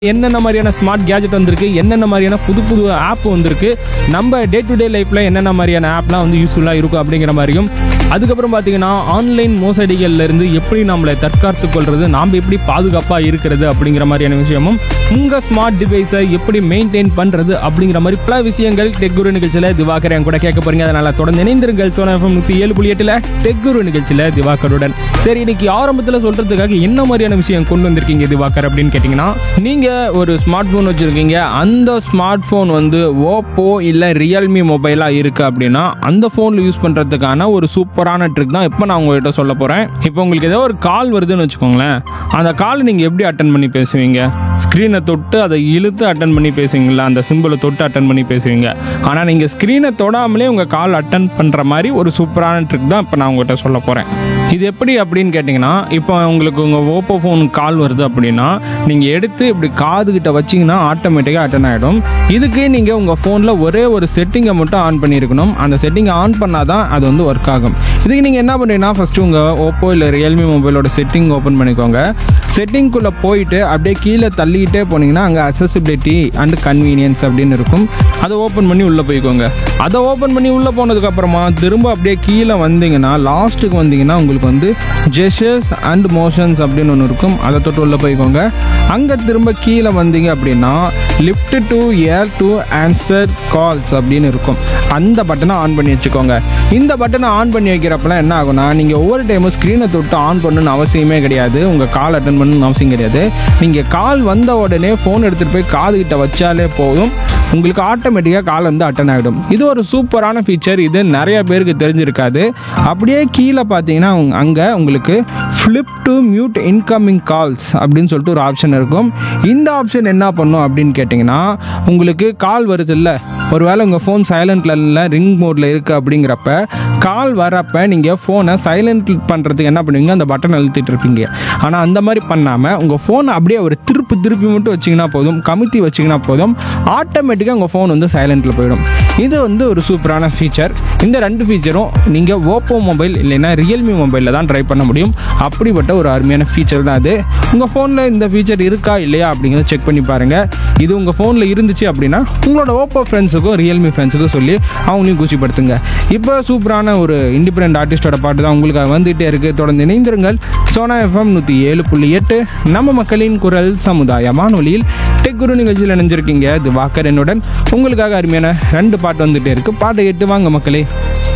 என்னென்ன மாதிரியான smart gadget வந்திருக்கு என்னென்ன மாதிரியான புது புது ஆப் வந்திருக்கு நம்ம டே டு டே லைஃப்பில் என்னென்ன மாதிரியான ஆப்லாம் வந்து யூஸ்ஃபுல்லாக இருக்கும் அப்படிங்கிற மாதிரியும் அதுக்கப்புறம் பார்த்தீங்கன்னா ஆன்லைன் மோசடிகள்ல இருந்து எப்படி நம்மளை தற்காத்து கொள்வது நாம் எப்படி பாதுகாப்பாக இருக்கிறது அப்படிங்கிற மாதிரியான விஷயமும் உங்கள் ஸ்மார்ட் டிவைஸை எப்படி மெயின்டைன் பண்ணுறது அப்படிங்கிற மாதிரி பல விஷயங்கள் டெக் குரு நிகழ்ச்சியில் திவாகர் என் கூட கேட்க போறீங்க அதனால தொடர்ந்து இணைந்திருங்கள் சோனா எஃப்எம் நூற்றி ஏழு புள்ளி எட்டில் டெக் குரு நிகழ்ச்சியில் திவாகருடன் சரி இன்னைக்கு ஆரம்பத்தில் சொல்றதுக்காக என்ன மாதிரியான விஷயம் கொண்டு வந்திருக்கீங்க திவாகர் அப்படின்னு கேட்டிங்கன்னா நீங்கள் ஒரு ஸ்மார்ட் ஃபோன் வச்சுருக்கீங்க அந்த ஸ்மார்ட் ஃபோன் வந்து ஓப்போ இல்லை ரியல்மி மொபைலாக இருக்குது அப்படின்னா அந்த ஃபோனில் யூஸ் பண்ணுறதுக்கான ஒரு சூப்பரான ட்ரிக் தான் இப்போ நான் உங்கள்கிட்ட சொல்ல போகிறேன் இப்போ உங்களுக்கு ஏதோ ஒரு கால் வருதுன்னு வச்சுக்கோங்களேன் அந்த கால் நீங்கள் எப்படி அட்டன் பண்ணி பேசுவீங்க ஸ்க்ரீனை தொட்டு அதை இழுத்து அட்டன் பண்ணி பேசுவீங்களா அந்த சிம்பிளை தொட்டு அட்டன் பண்ணி பேசுவீங்க ஆனால் நீங்கள் ஸ்க்ரீனை தொடாமலே உங்கள் கால் அட்டன் பண்ணுற மாதிரி ஒரு சூப்பரான ட்ரிக் தான் இப்போ நான் உங்கள்கிட்ட சொல்ல போகிறேன் இது எப்படி அப்படின்னு கேட்டிங்கன்னா இப்போ உங்களுக்கு உங்கள் ஓப்போ ஃபோன் கால் வருது அப்படின்னா நீங்கள் எடுத்து இப்படி காதுகிட்ட வச்சிங்கன்னா ஆட்டோமேட்டிக்காக அட்டன் ஆகிடும் இதுக்கு நீங்கள் உங்கள் ஃபோனில் ஒரே ஒரு செட்டிங்கை மட்டும் ஆன் பண்ணியிருக்கணும் அந்த செட்டிங்கை ஆன் பண்ணால் தான் அது வந்து ஒர்க் ஆகும் இதுக்கு நீங்கள் என்ன பண்ணுறீங்கன்னா ஃபஸ்ட்டு உங்கள் ஓப்போ இல்லை ரியல்மி மொபைலோட செட்டிங் ஓப்பன் பண்ணிக்கோங்க செட்டிங்குள்ளே போயிட்டு அப்படியே கீழே தள்ளிக்கிட்டே போனீங்கன்னா அங்கே அசசிபிலிட்டி அண்ட் கன்வீனியன்ஸ் அப்படின்னு இருக்கும் அதை ஓப்பன் பண்ணி உள்ளே போய்க்கோங்க அதை ஓப்பன் பண்ணி உள்ளே போனதுக்கப்புறமா திரும்ப அப்படியே கீழே வந்தீங்கன்னா லாஸ்ட்டுக்கு வந்தீங்கன்னா உங்களுக்கு வந்து ஜெஷர்ஸ் அண்ட் மோஷன்ஸ் அப்படின்னு ஒன்று இருக்கும் அதை தொட்டு உள்ளே போய்க்கோங்க அங்கே திரும்ப கீழே வந்தீங்க அப்படின்னா lift to ear to answer calls அப்படின்னு இருக்கும் அந்த பட்டனை ஆன் பண்ணி வச்சுக்கோங்க இந்த பட்டனை ஆன் பண்ணி வைக்கிறப்பலாம் என்ன ஆகும்னா நீங்கள் ஒவ்வொரு டைமும் ஸ்க்ரீனை தொட்டு ஆன் பண்ணணும்னு அவசியமே கிடையாது உங்கள் கால் அட்டன் பண்ணணும்னு அவசியம் கிடையாது நீங்கள் கால் வந்த உடனே ஃபோன் எடுத்துகிட்டு போய் காதுகிட்ட வச்சாலே போதும் உங்களுக்கு ஆட்டோமேட்டிக்காக கால் வந்து அட்டன் ஆகிடும் இது ஒரு சூப்பரான ஃபீச்சர் இது நிறைய பேருக்கு தெரிஞ்சிருக்காது அப்படியே கீழே பார்த்தீங்கன்னா அங்கே உங்களுக்கு flip to mute incoming calls அப்படின்னு சொல்லிட்டு ஒரு ஆப்ஷன் இருக்கும் இந்த ஆப்ஷன் என்ன பண்ணும் அப்படின்னு கேட்டிங்கன்னா உங்களுக்கு கால் வருது இல்லை ஒருவேளை உங்கள் ஃபோன் சைலண்ட்ல இல்லை ரிங் மோடில் இருக்குது அப்படிங்கிறப்ப கால் வரப்ப நீங்கள் ஃபோனை சைலண்ட் பண்ணுறதுக்கு என்ன பண்ணுவீங்க அந்த பட்டன் அழுத்திட்டு இருப்பீங்க ஆனால் அந்த மாதிரி பண்ணாமல் உங்கள் ஃபோனை அப்படியே ஒரு திருப்பி திருப்பி மட்டும் வச்சிங்கன்னா போதும் கமுத்தி வச்சிங்கன்னா போதும் ஆட்டோமேட்டிக்காக உங்கள் ஃபோன் வந்து சைலண்ட்டில் போயிடும் இது வந்து ஒரு சூப்பரான ஃபீச்சர் இந்த ரெண்டு ஃபீச்சரும் நீங்கள் ஓப்போ மொபைல் இல்லைன்னா ரியல்மி மொபைலில் தான் ட்ரை பண்ண முடியும் அப்படிப்பட்ட ஒரு அருமையான ஃபீச்சர் தான் அது உங்கள் ஃபோனில் இந்த ஃபீச்சர் இருக்கா இல்லையா அப்படிங்கிறத செக் பண்ணி பாருங்கள் இது உங்கள் ஃபோனில் இருந்துச்சு அப்படின்னா உங்களோட ஓப்போ ஃப்ரெண்ட்ஸுக்கும் ரியல்மி ஃப்ரெண்ட்ஸுக்கும் சொல்லி அவங்களையும் குஷிப்படுத்துங்க இப்போ சூப்பரான ஒரு இண்டிபெண்ட் ஆர்டிஸ்டோட பாட்டு தான் உங்களுக்கு வந்துகிட்டே இருக்குது தொடர்ந்து இணைந்திருங்கள் சோனா எஃப்எம் நூற்றி ஏழு புள்ளி எட்டு நம்ம மக்களின் குரல் சமுதாய வானொலியில் டெக் குரு நிகழ்ச்சியில் இணைஞ்சிருக்கீங்க இது வாக்கர் என்னுடன் உங்களுக்காக அருமையான ரெண்டு பாட்டு வந்துட்டே இருக்கு பாட்டை கேட்டு வாங்க மக்களே